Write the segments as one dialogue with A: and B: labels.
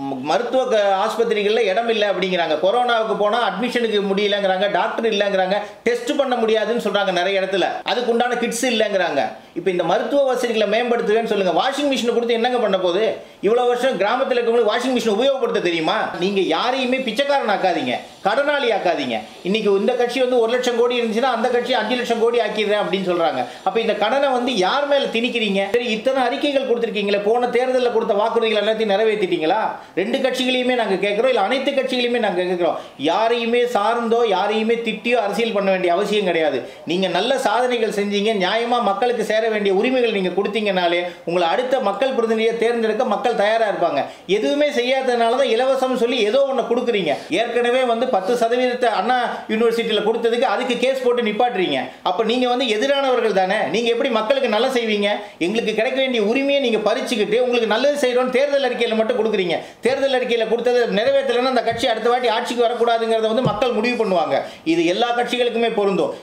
A: ம- மருத்துவ க- ஆஸ்பத்திரிகளில் இடம் இல்லை அப்படிங்கிறாங்க கொரோனாவுக்கு போனால் அட்மிஷனுக்கு முடியலங்கிறாங்க டாக்டர் இல்லைங்கிறாங்க டெஸ்ட் பண்ண முடியாதுன்னு சொல்கிறாங்க நிறைய இடத்துல அதுக்கு உண்டான கிட்ஸ் இல்லைங்கிறாங்க இப்போ இந்த மருத்துவ வசதிகளை மேம்படுத்துவேன்னு சொல்லுங்கள் வாஷிங் மிஷினை கொடுத்து என்னங்க பண்ண போகுது இவ்வளோ வருஷம் கிராமத்தில் இருக்கவங்களுக்கு வாஷிங் மிஷின் உபயோகப்படுத்த தெரியுமா நீங்கள் யாரையுமே பிச்சைக்காரன் ஆக்காதீங்க கடனாளி ஆக்காதீங்க இன்னைக்கு இந்த கட்சி வந்து ஒரு லட்சம் கோடி இருந்துச்சுன்னா அந்த கட்சி அஞ்சு லட்சம் கோடி ஆக்கிடுறேன் அப்படின்னு சொல்கிறாங்க அப்போ இந்த கடனை வந்து யார் மேலே திணிக்கிறீங்க சரி இத்தனை அறிக்கைகள் கொடுத்துருக்கீங்களே போன தேர்தலில் கொடுத்த வாக்குறுதிகள் எல்லாத்தையும் நிறைவேற்றிட்டீங்களா ரெண்டு கட்சிகளையுமே நாங்கள் கேட்குறோம் இல்லை அனைத்து கட்சிகளையுமே நாங்கள் கேட்குறோம் யாரையுமே சார்ந்தோ யாரையுமே திட்டியோ அரசியல் பண்ண வேண்டிய அவசியம் கிடையாது நீங்கள் நல்ல சாதனைகள் செஞ்சீங்க நியாயமாக மக்களுக்கு சேர வேண்டிய உரிமைகள் நீங்கள் கொடுத்தீங்கனாலே உங்களை அடுத்த மக்கள் பிரதிநிதியை தேர்ந்தெடுக்க மக்கள் தயாராக இருப்பாங்க எதுவுமே செய்யாததுனால தான் இலவசம் சொல்லி ஏதோ ஒன்று கொடுக்குறீங்க ஏற்கனவே வந்து பத்து சதவீதத்தை அண்ணா யூனிவர்சிட்டியில் கொடுத்ததுக்கு அதுக்கு கேஸ் போட்டு நிப்பாட்டுறீங்க அப்போ நீங்கள் வந்து எதிரானவர்கள் தானே நீங்கள் எப்படி மக்களுக்கு நல்லா செய்வீங்க எங்களுக்கு கிடைக்க வேண்டிய உரிமையை நீங்கள் பறிச்சுக்கிட்டு உங்களுக்கு நல்லது செய்கிறோன்னு தேர்தல் அறிக்கையில் மட்டும் கொடுக்குறீங்க தேர்தல் அறிக்கையில் கொடுத்தது நிறைவேற்றலைன்னா அந்த கட்சி அடுத்த வாட்டி ஆட்சிக்கு வரக்கூடாதுங்கிறத வந்து மக்கள் முடிவு பண்ணுவாங்க இது எல்லா கட்சிகளுக்குமே பொருந்தும்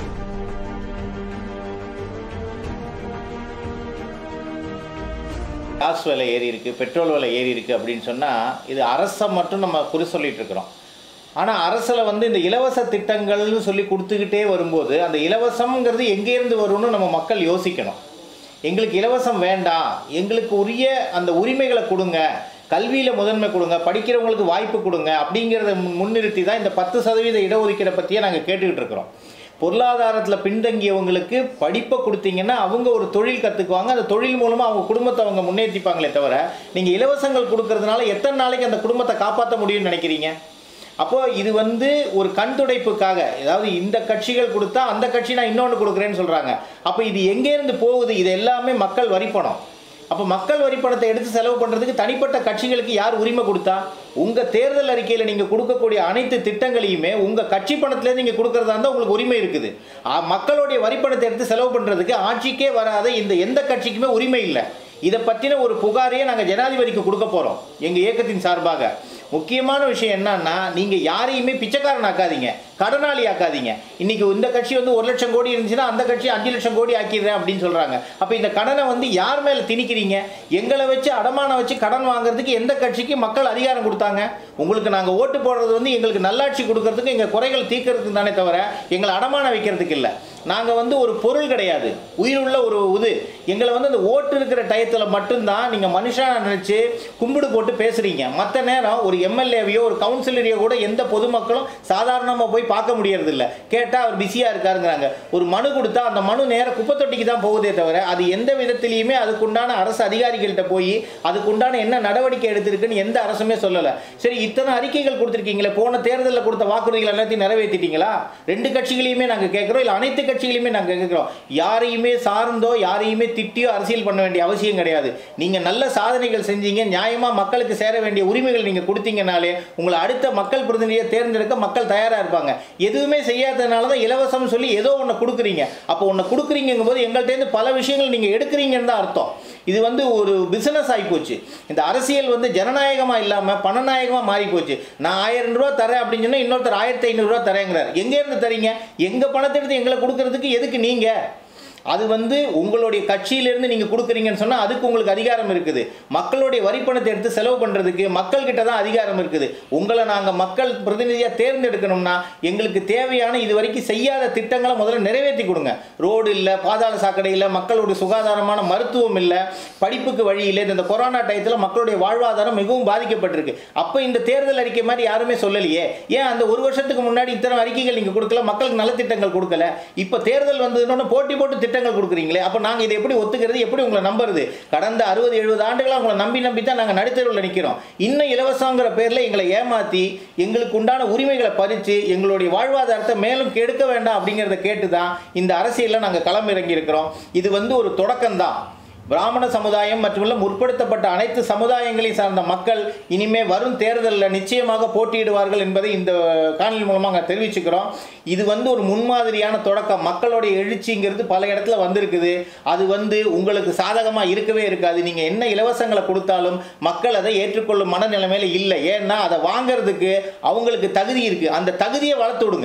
A: காசு விலை ஏறி இருக்குது பெட்ரோல் விலை ஏறி இருக்குது அப்படின்னு சொன்னால் இது அரசை மட்டும் நம்ம குறி சொல்லிட்டு இருக்கிறோம் ஆனால் அரசில் வந்து இந்த இலவச திட்டங்கள்னு சொல்லி கொடுத்துக்கிட்டே வரும்போது அந்த இலவசம்ங்கிறது எங்கேருந்து வரும்னு நம்ம மக்கள் யோசிக்கணும் எங்களுக்கு இலவசம் வேண்டாம் எங்களுக்கு உரிய அந்த உரிமைகளை கொடுங்க கல்வியில் முதன்மை கொடுங்க படிக்கிறவங்களுக்கு வாய்ப்பு கொடுங்க அப்படிங்கிறத முன்- முன்னிறுத்தி தான் இந்த பத்து சதவீத இடஒதுக்கீடை பற்றியே நாங்கள் கேட்டுக்கிட்டு இருக்கிறோம் பொருளாதாரத்தில் பின்தங்கியவங்களுக்கு படிப்பை கொடுத்தீங்கன்னா அவங்க ஒரு தொழில் கற்றுக்குவாங்க அந்த தொழில் மூலமாக அவங்க குடும்பத்தை அவங்க முன்னேற்றிப்பாங்களே தவிர நீங்கள் இலவசங்கள் கொடுக்கறதுனால எத்தனை நாளைக்கு அந்த குடும்பத்தை காப்பாற்ற முடியும்னு நினைக்கிறீங்க அப்போ இது வந்து ஒரு கண் துடைப்புக்காக அதாவது இந்த கட்சிகள் கொடுத்தா அந்த கட்சி நான் இன்னொன்று கொடுக்குறேன்னு சொல்கிறாங்க அப்போ இது எங்கேருந்து போகுது இது எல்லாமே மக்கள் வரிப்பணம் அப்போ மக்கள் வரிப்பணத்தை எடுத்து செலவு பண்ணுறதுக்கு தனிப்பட்ட கட்சிகளுக்கு யார் உரிமை கொடுத்தா உங்கள் தேர்தல் அறிக்கையில் நீங்கள் கொடுக்கக்கூடிய அனைத்து திட்டங்களையுமே உங்கள் கட்சி பணத்துலேருந்து நீங்கள் கொடுக்குறதா இருந்தால் உங்களுக்கு உரிமை இருக்குது ஆ, மக்களுடைய வரிப்பணத்தை எடுத்து செலவு பண்ணுறதுக்கு ஆட்சிக்கே வராத இந்த எந்த கட்சிக்குமே உரிமை இல்லை இதை பற்றின ஒரு புகாரையே நாங்கள் ஜனாதிபதிக்கு கொடுக்க போகிறோம் எங்கள் இயக்கத்தின் சார்பாக முக்கியமான விஷயம் என்னன்னா நீங்கள் யாரையுமே பிச்சைக்காரன் ஆக்காதீங்க கடனாளி ஆக்காதீங்க இன்னைக்கு இந்த கட்சி வந்து ஒரு லட்சம் கோடி இருந்துச்சுன்னா அந்த கட்சி அஞ்சு லட்சம் கோடி ஆக்கிடுறேன் அப்படின்னு சொல்கிறாங்க அப்போ இந்த கடனை வந்து யார் மேலே திணிக்கிறீங்க எங்களை வச்சு அடமானம் வச்சு கடன் வாங்குறதுக்கு எந்த கட்சிக்கு மக்கள் அதிகாரம் கொடுத்தாங்க உங்களுக்கு நாங்கள் ஓட்டு போடுறது வந்து எங்களுக்கு நல்லாட்சி கொடுக்கறதுக்கு எங்கள் குறைகள் தீர்க்கறதுக்கு தானே தவிர எங்களை அடமானம் வைக்கிறதுக்கு இல்லை நாங்கள் வந்து ஒரு பொருள் கிடையாது உயிருள்ள ஒரு இது எங்களை வந்து அந்த ஓட்டு இருக்கிற டயத்தில் மட்டும்தான் நீங்கள் மனுஷனா நினச்சி கும்பிடு போட்டு பேசுகிறீங்க மற்ற நேரம் ஒரு எம்எல்ஏவையோ ஒரு கவுன்சிலரையோ கூட எந்த பொதுமக்களும் சாதாரணமாக போய் பார்க்க முடியறதில்ல கேட்டால் அவர் பிஸியாக இருக்காருங்கிறாங்க ஒரு மனு கொடுத்தா அந்த மனு நேர குப்பை தொட்டிக்கு தான் போகுதே தவிர அது எந்த விதத்திலையுமே அதுக்குண்டான அரசு அதிகாரிகள்கிட்ட போய் அதுக்குண்டான என்ன நடவடிக்கை எடுத்திருக்குன்னு எந்த அரசுமே சொல்லலை சரி இத்தனை அறிக்கைகள் கொடுத்துருக்கீங்களே போன தேர்தலில் கொடுத்த வாக்குறுதிகள் எல்லாத்தையும் நிறைவேற்றிட்டீங்களா ரெண்டு கட்சிகளையுமே நாங்கள் கேட்குறோம் இல்லை அனைத்து கட்சிகளையுமே நாங்கள் கேட்குறோம் யாரையுமே சார்ந்தோ யாரையுமே திட்டியோ அரசியல் பண்ண வேண்டிய அவசியம் கிடையாது நீங்கள் நல்ல சாதனைகள் செஞ்சீங்க நியாயமாக மக்களுக்கு சேர வேண்டிய உரிமைகள் நீங்கள் கொடுத்தீங்கனாலே உங்களை அடுத்த மக்கள் பிரதிநிதியை தேர்ந்தெடுக்க மக்கள் தயாராக இருப்பாங்க எதுவுமே செய்யாததுனால தான் இலவசம்னு சொல்லி ஏதோ ஒன்று கொடுக்குறீங்க அப்போ ஒன்று கொடுக்குறீங்கும் போது எங்கள்கிட்டேருந்து பல விஷயங்கள் நீங்கள் எடுக்கிறீங்கன்னு தான் அர்த்தம் இது வந்து ஒரு பிசினஸ் ஆகிப்போச்சு இந்த அரசியல் வந்து ஜனநாயகமாக இல்லாமல் பணநாயகமாக மாறி போச்சு நான் ஆயிரம் ரூபா தரேன் அப்படின்னு சொன்னால் இன்னொருத்தர் ஆயிரத்தி ஐநூறுரூவா தரேங்கிறார் எங்கேருந்து தரீங்க எங்கள் பணத்தை எடுத்து எங்களை கொடுக்கறதுக்கு எதுக்கு நீங்கள் அது வந்து உங்களுடைய கட்சியிலிருந்து நீங்கள் கொடுக்குறீங்கன்னு சொன்னால் அதுக்கு உங்களுக்கு அதிகாரம் இருக்குது மக்களுடைய வரிப்பணத்தை எடுத்து செலவு பண்ணுறதுக்கு மக்கள்கிட்ட தான் அதிகாரம் இருக்குது உங்களை நாங்கள் மக்கள் பிரதிநிதியாக தேர்ந்தெடுக்கணும்னா எங்களுக்கு தேவையான இது வரைக்கும் செய்யாத திட்டங்களை முதல்ல நிறைவேற்றி கொடுங்க ரோடு இல்லை பாதாள சாக்கடை இல்லை மக்களுடைய சுகாதாரமான மருத்துவம் இல்லை படிப்புக்கு வழி இல்லை இந்த கொரோனா டயத்தில் மக்களுடைய வாழ்வாதாரம் மிகவும் பாதிக்கப்பட்டிருக்கு அப்போ இந்த தேர்தல் அறிக்கை மாதிரி யாருமே சொல்லலையே ஏன் அந்த ஒரு வருஷத்துக்கு முன்னாடி இத்தனை அறிக்கைகள் நீங்கள் கொடுக்கல மக்களுக்கு நலத்திட்டங்கள் கொடுக்கல இப்போ தேர்தல் வந்ததுன்னு போட்டி போட்டு திட்டங்கள் கொடுக்குறீங்களே அப்போ நாங்கள் இதை எப்படி ஒத்துக்கிறது எப்படி உங்களை நம்புறது கடந்த அறுபது எழுபது ஆண்டுகளாக உங்களை நம்பி நம்பி தான் நாங்கள் நடுத்தருவில் நிற்கிறோம் இன்னும் இலவசங்கிற பேரில் எங்களை ஏமாற்றி எங்களுக்கு உண்டான உரிமைகளை பறித்து எங்களுடைய வாழ்வாதாரத்தை மேலும் கெடுக்க வேண்டாம் அப்படிங்கிறத கேட்டு தான் இந்த அரசியலில் நாங்கள் களமிறங்கி இருக்கிறோம் இது வந்து ஒரு தொடக்கம்தான் பிராமண சமுதாயம் மட்டுமல்ல முற்படுத்தப்பட்ட அனைத்து சமுதாயங்களையும் சார்ந்த மக்கள் இனிமே வரும் தேர்தலில் நிச்சயமாக போட்டியிடுவார்கள் என்பதை இந்த காணொலி மூலமாக நாங்கள் தெரிவிச்சுக்கிறோம் இது வந்து ஒரு முன்மாதிரியான தொடக்கம் மக்களுடைய எழுச்சிங்கிறது பல இடத்துல வந்திருக்குது அது வந்து உங்களுக்கு சாதகமாக இருக்கவே இருக்காது நீங்கள் என்ன இலவசங்களை கொடுத்தாலும் மக்கள் அதை ஏற்றுக்கொள்ளும் மனநிலைமையில இல்லை ஏன்னா அதை வாங்குறதுக்கு அவங்களுக்கு தகுதி இருக்குது அந்த தகுதியை வளர்த்து விடுங்க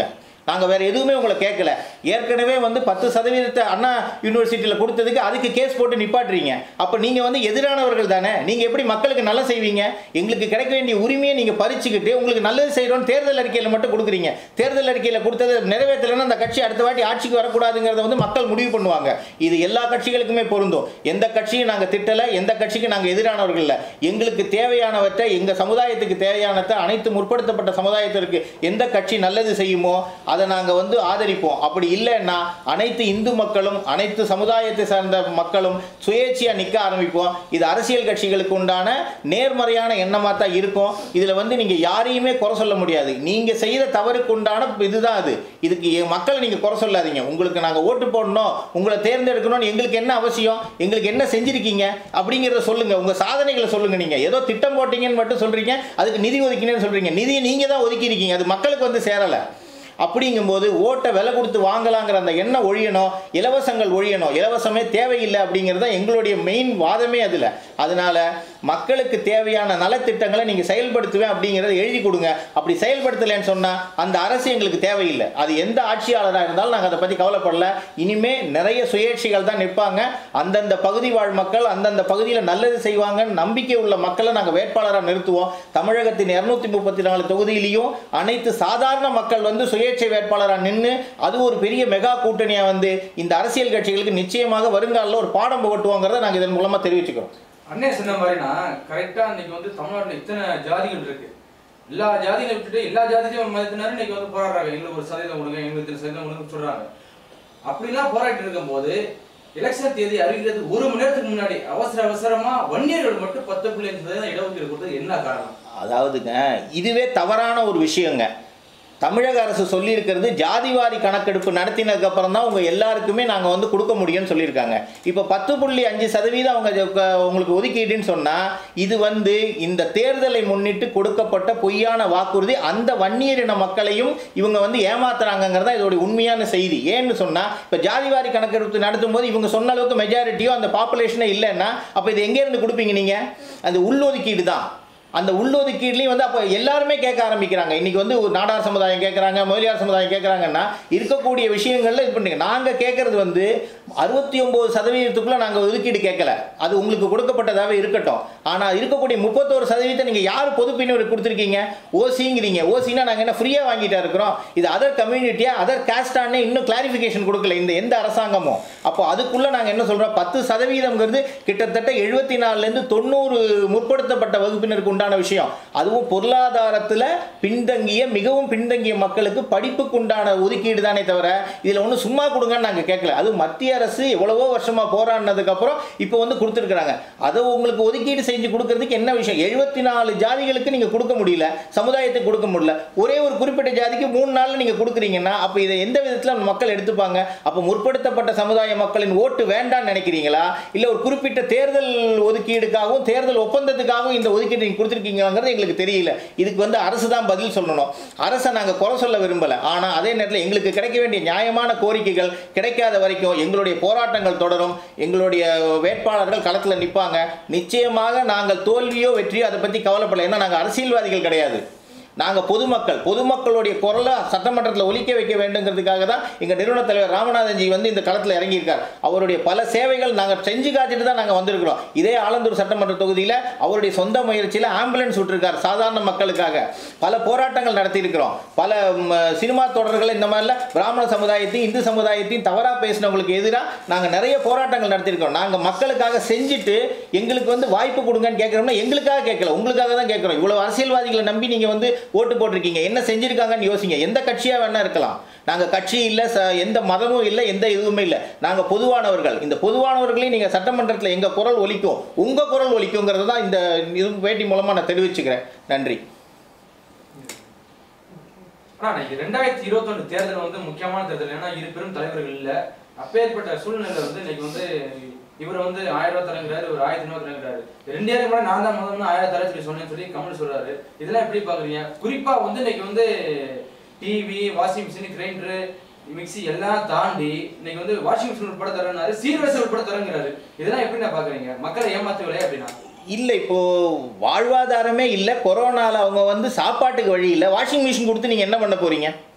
A: நாங்கள் வேறு எதுவுமே உங்களை கேட்கல ஏற்கனவே வந்து பத்து சதவீதத்தை அண்ணா யூனிவர்சிட்டியில் கொடுத்ததுக்கு அதுக்கு கேஸ் போட்டு நிப்பாட்டுறீங்க அப்போ நீங்கள் வந்து எதிரானவர்கள் தானே நீங்கள் எப்படி மக்களுக்கு நல்லா செய்வீங்க எங்களுக்கு கிடைக்க வேண்டிய உரிமையை நீங்கள் பறிச்சுக்கிட்டு உங்களுக்கு நல்லது செய்கிறோன்னு தேர்தல் அறிக்கையில் மட்டும் கொடுக்குறீங்க தேர்தல் அறிக்கையில் கொடுத்தது நிறைவேற்றலைன்னா அந்த கட்சி அடுத்த வாட்டி ஆட்சிக்கு வரக்கூடாதுங்கிறத வந்து மக்கள் முடிவு பண்ணுவாங்க இது எல்லா கட்சிகளுக்குமே பொருந்தும் எந்த கட்சியும் நாங்கள் திட்டலை எந்த கட்சிக்கும் நாங்கள் எதிரானவர்கள் இல்லை எங்களுக்கு தேவையானவற்றை எங்கள் சமுதாயத்துக்கு தேவையானதை அனைத்து முற்படுத்தப்பட்ட சமுதாயத்திற்கு எந்த கட்சி நல்லது செய்யுமோ அதை நாங்கள் வந்து ஆதரிப்போம் அப்படி இல்லைன்னா அனைத்து இந்து மக்களும் அனைத்து சமுதாயத்தை சார்ந்த மக்களும் சுயேட்சையாக நிற்க ஆரம்பிப்போம் இது அரசியல் கட்சிகளுக்கு உண்டான நேர்மறையான எண்ணமாக தான் இருக்கும் இதில் வந்து நீங்கள் யாரையுமே குறை சொல்ல முடியாது நீங்கள் செய்த தவறுக்கு உண்டான இதுதான் அது இதுக்கு எ- மக்களை நீங்கள் குறை சொல்லாதீங்க உங்களுக்கு நாங்கள் ஓட்டு போடணும் உங்களை தேர்ந்தெடுக்கணும்னு எங்களுக்கு என்ன அவசியம் எங்களுக்கு என்ன செஞ்சிருக்கீங்க அப்படிங்கிறத சொல்லுங்கள் உங்கள் சாதனைகளை சொல்லுங்கள் நீங்கள் ஏதோ திட்டம் போட்டீங்கன்னு மட்டும் சொல்கிறீங்க அதுக்கு நிதி ஒதுக்கினேன்னு சொல்கிறீங்க நிதியை நீங்கள் தான் ஒதுக்கியிருக்கீங்க அது மக்களுக்கு வந்து சேரலை அப்படிங்கும்போது ஓட்டை விலை கொடுத்து வாங்கலாங்கிற அந்த எண்ணம் ஒழியணும் இலவசங்கள் ஒழியணும் இலவசமே தேவையில்லை அப்படிங்கிறது தான் எங்களுடைய மெயின் வாதமே அதில் அதனால மக்களுக்கு தேவையான நலத்திட்டங்களை நீங்கள் செயல்படுத்துவேன் அப்படிங்கிறத எழுதி கொடுங்க அப்படி செயல்படுத்தலைன்னு சொன்னால் அந்த அரசு எங்களுக்கு தேவையில்லை அது எந்த ஆட்சியாளராக இருந்தாலும் நாங்கள் அதை பற்றி கவலைப்படல இனிமே நிறைய சுயேட்சைகள் தான் நிற்பாங்க அந்தந்த பகுதி வாழ் மக்கள் அந்தந்த பகுதியில் நல்லது செய்வாங்கன்னு நம்பிக்கை உள்ள மக்களை நாங்கள் வேட்பாளராக நிறுத்துவோம் தமிழகத்தின் இரநூத்தி முப்பத்தி நாலு தொகுதியிலையும் அனைத்து சாதாரண மக்கள் வந்து சுயேட்சை வேட்பாளராக நின்று அது ஒரு பெரிய மெகா கூட்டணியாக வந்து இந்த அரசியல் கட்சிகளுக்கு நிச்சயமாக வருங்காலில் ஒரு பாடம் புகட்டுவோங்கிறத நாங்கள் இதன் மூலமாக தெரிவிச்சுக்கிறோம்
B: அண்ணே சொன்ன மாதிரினா கரெக்டா இன்னைக்கு வந்து தமிழ்நாட்டுல இத்தனை ஜாதிகள் இருக்கு எல்லா ஜாதிகளை விட்டுட்டு எல்லா ஜாதியும் மதத்தினரும் இன்னைக்கு வந்து போராடுறாங்க எங்களுக்கு ஒரு சதவீதம் கொடுங்க எங்களுக்கு இத்தனை சதவீதம் கொடுங்க சொல்றாங்க அப்படிலாம் போராடிட்டு இருக்கும்போது எலெக்ஷன் தேதி அறிவிக்கிறது ஒரு மணி நேரத்துக்கு முன்னாடி அவசர அவசரமா வன்னியர்கள் மட்டும் பத்து புள்ளி அஞ்சு சதவீதம் இடஒதுக்கீடு கொடுத்தது என்ன காரணம்
A: அதாவதுங்க இதுவே தவறான ஒரு விஷயங்க தமிழக அரசு சொல்லியிருக்கிறது ஜாதிவாரி கணக்கெடுப்பு நடத்தினதுக்கு அப்புறம் தான் உங்கள் எல்லாருக்குமே நாங்கள் வந்து கொடுக்க முடியும்னு சொல்லியிருக்காங்க இப்போ பத்து புள்ளி அஞ்சு சதவீதம் அவங்க ஜ- க- உங்களுக்கு ஒதுக்கீடுன்னு சொன்னால் இது வந்து இந்த தேர்தலை முன்னிட்டு கொடுக்கப்பட்ட பொய்யான வாக்குறுதி அந்த வன்னியரின மக்களையும் இவங்க வந்து ஏமாத்துறாங்கங்கிறது தான் இதோட உண்மையான செய்தி ஏன்னு சொன்னால் இப்போ ஜாதிவாரி கணக்கெடுப்பு நடத்தும் போது இவங்க சொன்ன அளவுக்கு மெஜாரிட்டியோ அந்த பாப்புலேஷனே இல்லைன்னா அப்போ இது எங்கேருந்து கொடுப்பீங்க நீங்கள் அந்த உள்ளொதுக்கீடு தான் அந்த உள்ளொதுக்கீடுலையும் வந்து அப்போ எல்லாருமே கேட்க ஆரம்பிக்கிறாங்க இன்னைக்கு வந்து ஒரு நாடார் சமுதாயம் கேட்குறாங்க முதலியார் சமுதாயம் கேட்குறாங்கன்னா இருக்கக்கூடிய விஷயங்கள்ல இது பண்ணுங்க நாங்கள் கேட்கறது வந்து அறுபத்தி ஒம்பது சதவீதத்துக்குள்ள நாங்கள் ஒதுக்கீடு கேட்கல அது உங்களுக்கு கொடுக்கப்பட்டதாகவே இருக்கட்டும் ஆனால் இருக்கக்கூடிய முப்பத்தோரு சதவீதத்தை நீங்கள் யார் பொதுப்பினருக்கு கொடுத்துருக்கீங்க ஓசிங்கிறீங்க ஓசினா நாங்கள் என்ன ஃப்ரீயாக வாங்கிட்டா இருக்கிறோம் இது அதர் கம்யூனிட்டியா அதர் காஸ்டானே இன்னும் கிளாரிஃபிகேஷன் கொடுக்கல இந்த எந்த அரசாங்கமும் அப்போ அதுக்குள்ளே நாங்கள் என்ன சொல்கிறோம் பத்து சதவீதம்ங்கிறது கிட்டத்தட்ட எழுபத்தி நாலுலேருந்து தொண்ணூறு முற்படுத்தப்பட்ட வகுப்பினருக்கு உண்டான விஷயம் அதுவும் பொருளாதாரத்தில் பின்தங்கிய மிகவும் பின்தங்கிய மக்களுக்கு படிப்புக்கு உண்டான ஒதுக்கீடு தானே தவிர இதில் ஒன்றும் சும்மா கொடுங்கன்னு நாங்கள் கேட்கல அது மத்திய அரசு எவ்வளவோ வருஷமாக போராடினதுக்கப்புறம் இப்போ வந்து கொடுத்துருக்குறாங்க அதை உங்களுக்கு ஒதுக்கீடு செஞ்சு கொடுக்கறதுக்கு என்ன விஷயம் எழுபத்தி நாலு ஜாதிகளுக்கு நீங்கள் கொடுக்க முடியல சமுதாயத்துக்கு கொடுக்க முடியல ஒரே ஒரு குறிப்பிட்ட ஜாதிக்கு மூணு நாளில் நீங்கள் கொடுக்குறீங்கன்னா அப்போ இதை எந்த விதத்தில் மக்கள் எடுத்துப்பாங்க அப்போ முற்படுத்தப்பட்ட சமுதாய மக்களின் ஓட்டு வேண்டாம்னு நினைக்கிறீங்களா இல்லை ஒரு குறிப்பிட்ட தேர்தல் ஒதுக்கீடுக்காகவும் தேர்தல் ஒப்பந்தத்துக்காகவும் இந்த ஒதுக்கீடு நீங்கள் கொடுத்துருக்கீங்கிறது எங்களுக்கு தெரியல இதுக்கு வந்து அரசு தான் பதில் சொல்லணும் அரசை நாங்கள் குறை சொல்ல விரும்பலை ஆனால் அதே நேரத்தில் எங்களுக்கு கிடைக்க வேண்டிய நியாயமான கோரிக்கைகள் கிடைக்காத வரைக்கும் எங்களுடைய போராட்டங்கள் தொடரும் எங்களுடைய வேட்பாளர்கள் களத்தில் நிற்பாங்க நிச்சயமாக நாங்கள் தோல்வியோ வெற்றியோ அதை பற்றி கவலைப்படல ஏன்னா நாங்கள் அரசியல்வாதிகள் கிடையாது நாங்கள் பொதுமக்கள் பொதுமக்களுடைய குரலை சட்டமன்றத்தில் ஒலிக்க வைக்க வேண்டுங்கிறதுக்காக தான் எங்கள் நிறுவன தலைவர் ராமநாதன்ஜி வந்து இந்த களத்தில் இறங்கியிருக்கார் அவருடைய பல சேவைகள் நாங்கள் செஞ்சு காட்டிட்டு தான் நாங்கள் வந்திருக்கிறோம் இதே ஆலந்தூர் சட்டமன்ற தொகுதியில் அவருடைய சொந்த முயற்சியில் ஆம்புலன்ஸ் விட்டுருக்கார் சாதாரண மக்களுக்காக பல போராட்டங்கள் நடத்தியிருக்கிறோம் பல ம், சினிமா தொடர்கள் இந்த மாதிரிலாம் பிராமண சமுதாயத்தையும் இந்து சமுதாயத்தையும் தவறாக பேசினவங்களுக்கு எதிராக நாங்கள் நிறைய போராட்டங்கள் நடத்தியிருக்கிறோம் நாங்கள் மக்களுக்காக செஞ்சுட்டு எங்களுக்கு வந்து வாய்ப்பு கொடுங்கன்னு கேட்குறோம்னா எங்களுக்காக கேட்கல உங்களுக்காக தான் கேட்குறோம் இவ்வளோ அரசியல்வாதிகளை நம்பி நீங்கள் வந்து ஓட்டு போட்டிருக்கீங்க என்ன செஞ்சுருக்காங்கன்னு யோசிங்க எந்த கட்சியாக வேணா இருக்கலாம் நாங்கள் கட்சி இல்லை ச எந்த மதமும் இல்லை எந்த இதுவுமே இல்லை நாங்கள் பொதுவானவர்கள் இந்த பொதுவானவர்களையும் நீங்கள் சட்டமன்றத்தில் எங்கள் குரல் ஒலிக்கும் உங்கள் குரல் ஒலிக்குங்கிறது தான் இந்த இது பேட்டி மூலமாக நான் தெரிவிச்சுக்கிறேன் நன்றி
B: ஆனா இன்னைக்கு ரெண்டாயிரத்தி இருபத்தொன்னு தேர்தல் வந்து முக்கியமான தேர்தல் ஏன்னா இரு பெரும் தலைவர்கள் இல்ல அப்பேற்பட்ட சூழ்நிலை வந்து இன்னைக்கு வந்து இவர் வந்து ஆயிரம் ரூபாய் தரங்கிறாரு ஒரு ஆயிரத்தி ஐநூறு தரங்கிறாரு ரெண்டு ஏருக்கு முன்னாடி நான் தான் முதல்ல ஆயிரம் தர சொல்லி சொன்னேன்னு சொல்லி கமல் சொல்றாரு இதெல்லாம் எப்படி பாக்குறீங்க குறிப்பா வந்து இன்னைக்கு வந்து TV washing machine grinder mixie எல்லாம் தாண்டி இன்னைக்கு வந்து வாஷிங் மிஷின் உட்பட தரேன்னாரு சீர்வரிசை உட்பட தரங்கிறாரு இதெல்லாம் எப்படி நான் பாக்குறீங்க மக்களை ஏமாத்துவலையே அப்படின்னா
A: இல்லை இப்போ வாழ்வாதாரமே இல்லை கொரோனால அவங்க வந்து சாப்பாட்டுக்கு வழி இல்லை வாஷிங் மிஷின் கொடுத்து நீங்கள் என்ன பண்ண போறீங்க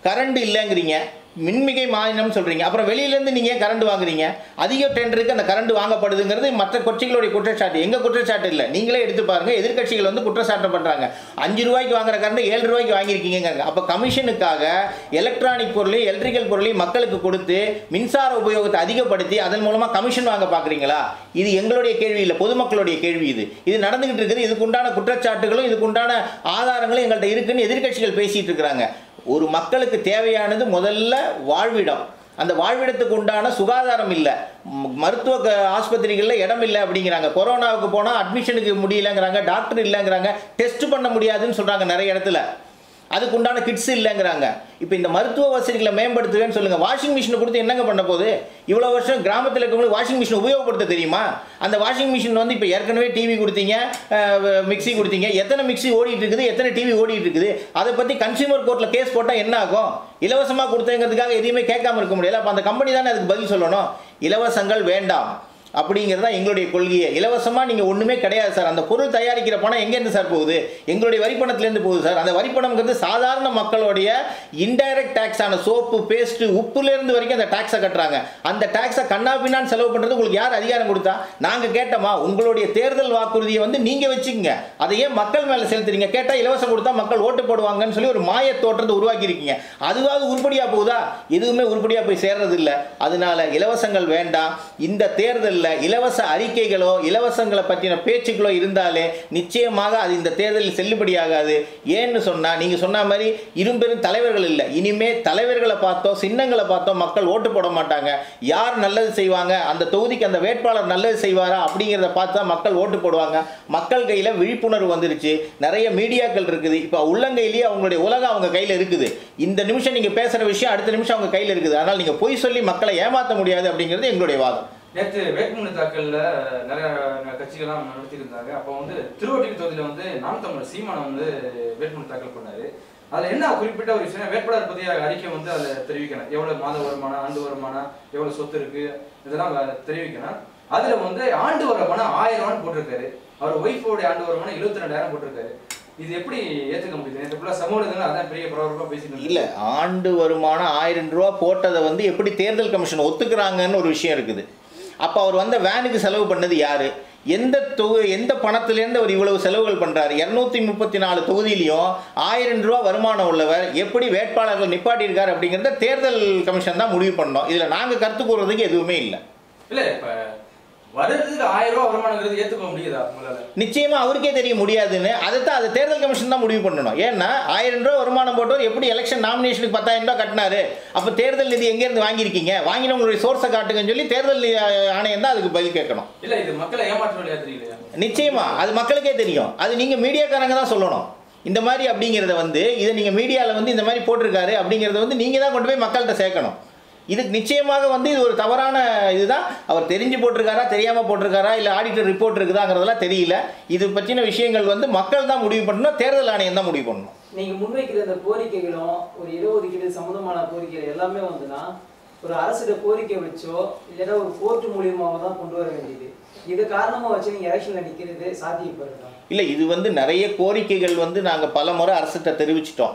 A: கரண்ட் இல்லைங்கிறீங்க மின்மிகை மாநிலம் சொல்கிறீங்க அப்புறம் வெளியிலேருந்து நீங்கள் கரண்ட் வாங்குறீங்க அதிக டெண்டருக்கு அந்த கரண்ட் வாங்கப்படுதுங்கிறது மற்ற கட்சிகளுடைய குற்றச்சாட்டு எங்கள் குற்றச்சாட்டு இல்லை நீங்களே எடுத்து பாருங்கள் எதிர்க்கட்சிகள் வந்து குற்றச்சாட்டு பண்ணுறாங்க அஞ்சு ரூபாய்க்கு வாங்குற கரண்ட் ஏழு ரூபாய்க்கு வாங்கியிருக்கீங்க அப்போ கமிஷனுக்காக எலக்ட்ரானிக் பொருளையும் எலக்ட்ரிக்கல் பொருளையும் மக்களுக்கு கொடுத்து மின்சார உபயோகத்தை அதிகப்படுத்தி அதன் மூலமாக கமிஷன் வாங்க பார்க்குறீங்களா இது எங்களுடைய கேள்வி இல்லை பொதுமக்களுடைய கேள்வி இது இது நடந்துகிட்டு இருக்குது இதுக்குண்டான குற்றச்சாட்டுகளும் இதுக்குண்டான ஆதாரங்களும் எங்கள்கிட்ட இருக்குன்னு எதிர்க்கட்சிகள் பேசிட்டு இருக்கிறாங்க ஒரு மக்களுக்கு தேவையானது முதல்ல வாழ்விடம் அந்த வாழ்விடத்துக்கு உண்டான சுகாதாரம் இல்லை ம- மருத்துவ க- ஆஸ்பத்திரிகளில் இடம் இல்லை அப்படிங்கிறாங்க கொரோனாவுக்கு போனால் அட்மிஷனுக்கு முடியலங்கிறாங்க டாக்டர் இல்லைங்கிறாங்க டெஸ்ட் பண்ண முடியாதுன்னு சொல்கிறாங்க நிறைய இடத்துல அதுக்கு உண்டான கிட்ஸ் இல்லைங்கிறாங்க இப்போ இந்த மருத்துவ வசதிகளை மேம்படுத்துவேன்னு சொல்லுங்க வாஷிங் மிஷினை கொடுத்து என்னங்க பண்ண போகுது இவ்வளோ வருஷம் கிராமத்தில் இருக்கவங்களுக்கு வாஷிங் மிஷின் உபயோகப்படுத்த தெரியுமா அந்த வாஷிங் மிஷின் வந்து இப்போ ஏற்கனவே டிவி கொடுத்தீங்க மிக்ஸி கொடுத்தீங்க எத்தனை மிக்ஸி ஓடிட்டு இருக்குது எத்தனை டிவி ஓடிட்டு இருக்குது அதை பற்றி கன்சியூமர் கோர்ட்டில் கேஸ் போட்டால் என்ன ஆகும் இலவசமாக கொடுத்தேங்கிறதுக்காக எதையுமே கேட்காம இருக்க முடியல அப்போ அந்த கம்பெனி தானே அதுக்கு பதில் சொல்லணும் இலவசங்கள் வேண்டாம் அப்படிங்கிறது தான் எங்களுடைய கொள்கையை இலவசமாக நீங்கள் ஒன்றுமே கிடையாது சார் அந்த பொருள் தயாரிக்கிற பணம் எங்கேருந்து சார் போகுது எங்களுடைய வரிப்பணத்துலேருந்து போகுது சார் அந்த வரிப்பணம்ங்கிறது சாதாரண மக்களுடைய இன்டைரக்ட் டேக்ஸான சோப்பு பேஸ்ட்டு உப்புலேருந்து வரைக்கும் அந்த டேக்ஸை கட்டுறாங்க அந்த டேக்ஸை கண்ணா பின்னான்னு செலவு பண்ணுறது உங்களுக்கு யார் அதிகாரம் கொடுத்தா நாங்கள் கேட்டோமா உங்களுடைய தேர்தல் வாக்குறுதியை வந்து நீங்கள் வச்சுக்கங்க அதை ஏன் மக்கள் மேலே செலுத்துறீங்க கேட்டால் இலவசம் கொடுத்தா மக்கள் ஓட்டு போடுவாங்கன்னு சொல்லி ஒரு மாய தோற்றத்தை உருவாக்கியிருக்கீங்க அதுவாவது உருப்படியாக போகுதா எதுவுமே உருப்படியாக போய் சேர்றது இல்லை அதனால இலவசங்கள் வேண்டாம் இந்த தேர்தலில் இலவச அறிக்கைகளோ இலவசங்களை பற்றின பேச்சுக்களோ இருந்தாலே நிச்சயமாக அது இந்த தேர்தலில் செல்லுபடியாகாது ஏன்னு சொன்னால் நீங்கள் சொன்ன மாதிரி இரும்பெரும் தலைவர்கள் இல்லை இனிமே தலைவர்களை பார்த்தோ சின்னங்களை பார்த்தோ மக்கள் ஓட்டு போட மாட்டாங்க யார் நல்லது செய்வாங்க அந்த தொகுதிக்கு அந்த வேட்பாளர் நல்லது செய்வாரா அப்படிங்கிறத பார்த்து தான் மக்கள் ஓட்டு போடுவாங்க மக்கள் கையில் விழிப்புணர்வு வந்துருச்சு நிறைய மீடியாக்கள் இருக்குது இப்போ உள்ளங்கையிலேயே அவங்களுடைய உலகம் அவங்க கையில் இருக்குது இந்த நிமிஷம் நீங்கள் பேசுகிற விஷயம் அடுத்த நிமிஷம் அவங்க கையில் இருக்குது அதனால் நீங்கள் பொய் சொல்லி மக்களை ஏமாற்ற முடியாது அப்படிங்கிறது எங்களுடைய வாதம்
B: நேற்று வேட்புமனு தாக்கல்ல நிறைய கட்சிகள்லாம் நடத்தியிருந்தாங்க அப்போ வந்து திருவொட்டியூர் தொகுதியில வந்து நாம் தமிழர் சீமானை வந்து வேட்புமனு தாக்கல் பண்ணாரு அதுல என்ன குறிப்பிட்ட ஒரு விஷயம் வேட்பாளர் பற்றிய அறிக்கை வந்து அதுல தெரிவிக்கணும் எவ்வளவு மாத வருமானம் ஆண்டு வருமானம் எவ்வளவு சொத்து இருக்கு இதெல்லாம் அதுல தெரிவிக்கணும் அதுல வந்து ஆண்டு வருமானம் ஆயிரம் ரூபான்னு போட்டிருக்காரு அவர் ஒய்ஃபோடைய ஆண்டு வருமானம் எழுபத்தி ரெண்டாயிரம் போட்டிருக்காரு இது எப்படி ஏத்துக்க முடியுது நேற்று ஃபுல்லாக சமூக ஊடகங்கள்ல அதான் பெரிய பரபரப்பா பேசிட்டு
A: இல்லை ஆண்டு வருமானம் ஆயிரம் ரூபா போட்டதை வந்து எப்படி தேர்தல் கமிஷன் ஒத்துக்கிறாங்கன்னு ஒரு விஷயம் இருக்குது அப்போ அவர் வந்த வேனுக்கு செலவு பண்ணது யாரு எந்த தொகு எந்த பணத்திலேருந்து அவர் இவ்வளவு செலவுகள் பண்ணுறாரு இரநூத்தி முப்பத்தி நாலு தொகுதியிலையும் ஆயிரம் ரூபா வருமானம் உள்ளவர் எப்படி வேட்பாளர்கள் நிப்பாட்டியிருக்காரு அப்படிங்கிறத தேர்தல் கமிஷன் தான் முடிவு பண்ணோம் இதில் நாங்கள் கருத்து கூறுறதுக்கு எதுவுமே இல்லை
B: இல்ல இப்ப வருடத்துக்கு ஆயிரம் ரூபாய் வருமானங்கிறது ஏத்துக்க முடியுதா உங்களால
A: நிச்சயமா அவருக்கே தெரிய முடியாதுன்னு அதைத்தான் அது தேர்தல் கமிஷன் தான் முடிவு பண்ணணும் ஏன்னா ஆயிரம் ரூபா வருமானம் போட்டவர் எப்படி எலெக்ஷன் நாமினேஷனுக்கு பத்தாயிரம் ரூபாய் கட்டினாரு அப்போ தேர்தல் நிதி எங்கேருந்து வாங்கியிருக்கீங்க வாங்கினவங்களுடைய சோர்ஸை காட்டுங்கன்னு சொல்லி தேர்தல் நி- ஆணையம் தான் அதுக்கு பதில் கேட்கணும்
B: இல்ல இது மக்களை ஏமாற்ற வழியா தெரியலையா
A: நிச்சயமா அது மக்களுக்கே தெரியும் அது நீங்கள் மீடியாக்காரங்க தான் சொல்லணும் இந்த மாதிரி அப்படிங்கிறத வந்து இதை நீங்கள் மீடியாவில் வந்து இந்த மாதிரி போட்டிருக்காரு அப்படிங்கிறத வந்து நீங்கள் தான் கொண்டு போய் மக்கள்கிட்ட சேர்க்கணும் இதுக்கு நிச்சயமாக வந்து இது ஒரு தவறான இதுதான் அவர் தெரிஞ்சு போட்டிருக்காரா தெரியாமல் போட்டிருக்காரா இல்லை ஆடிட்டர் ரிப்போர்ட் இருக்குதாங்கிறதெல்லாம் தெரியல இது பற்றின விஷயங்கள் வந்து மக்கள் தான் முடிவு பண்ணணும் தேர்தல் ஆணையம் தான் முடிவு பண்ணணும்
C: நீங்க முன்வைக்கிற இந்த கோரிக்கைகளும் ஒரு இடஒதுக்கீடு சம்பந்தமான கோரிக்கைகள் எல்லாமே வந்துன்னா ஒரு அரசிட கோரிக்கை வச்சோ இல்லைன்னா ஒரு கோர்ட் மூலியமாக தான் கொண்டு வர வேண்டியது இது காரணமா வச்சு நீங்க எலெக்ஷன்ல நிக்கிறது சாத்தியப்படுதா
A: இல்லை இது வந்து நிறைய கோரிக்கைகள் வந்து நாங்கள் பல முறை அரசுகிட்ட தெரிவிச்சிட்டோம்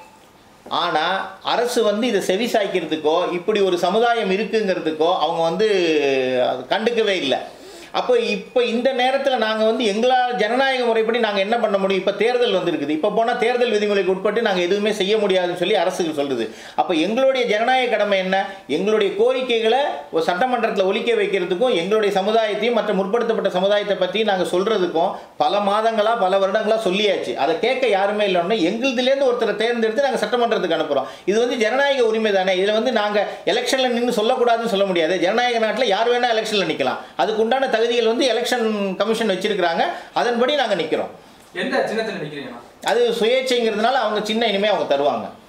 A: ஆனால் அரசு வந்து இதை செவி சாய்க்கிறதுக்கோ இப்படி ஒரு சமுதாயம் இருக்குங்கிறதுக்கோ அவங்க வந்து அது கண்டுக்கவே இல்லை அப்போ இப்போ இந்த நேரத்தில் நாங்கள் வந்து எங்களால் ஜனநாயக முறைப்படி நாங்கள் என்ன பண்ண முடியும் இப்போ தேர்தல் வந்திருக்குது இப்போ போனால் தேர்தல் விதிமுறைக்கு உட்பட்டு நாங்கள் எதுவுமே செய்ய முடியாதுன்னு சொல்லி அரசுகள் சொல்லுது அப்போ எங்களுடைய ஜனநாயக கடமை என்ன எங்களுடைய கோரிக்கைகளை ஒரு சட்டமன்றத்தில் ஒலிக்க வைக்கிறதுக்கும் எங்களுடைய சமுதாயத்தையும் மற்ற முற்படுத்தப்பட்ட சமுதாயத்தை பற்றி நாங்கள் சொல்கிறதுக்கும் பல மாதங்களாக பல வருடங்களாக சொல்லியாச்சு அதை கேட்க யாருமே இல்லைன்னா எங்களுதுலேருந்து ஒருத்தரை தேர்ந்தெடுத்து நாங்கள் சட்டமன்றத்துக்கு அனுப்புகிறோம் இது வந்து ஜனநாயக உரிமை தானே இதில் வந்து நாங்கள் எலெக்ஷனில் நின்று சொல்லக்கூடாதுன்னு சொல்ல முடியாது ஜனநாயக நாட்டில் யார் வேணால் எலெக்ஷனில் நிற்கலாம் அதுக்கு உண்டான தகுதிகள் வந்து எலெக்ஷன் கமிஷன் வச்சிருக்கிறாங்க அதன்படி நாங்கள் நிற்கிறோம்
B: எந்த சின்னத்துல நிக்கிறீங்கன்னா
A: அது சுயேட்சைங்கிறதுனால அவங்க சின்ன இனிமே அவங்க தருவாங்க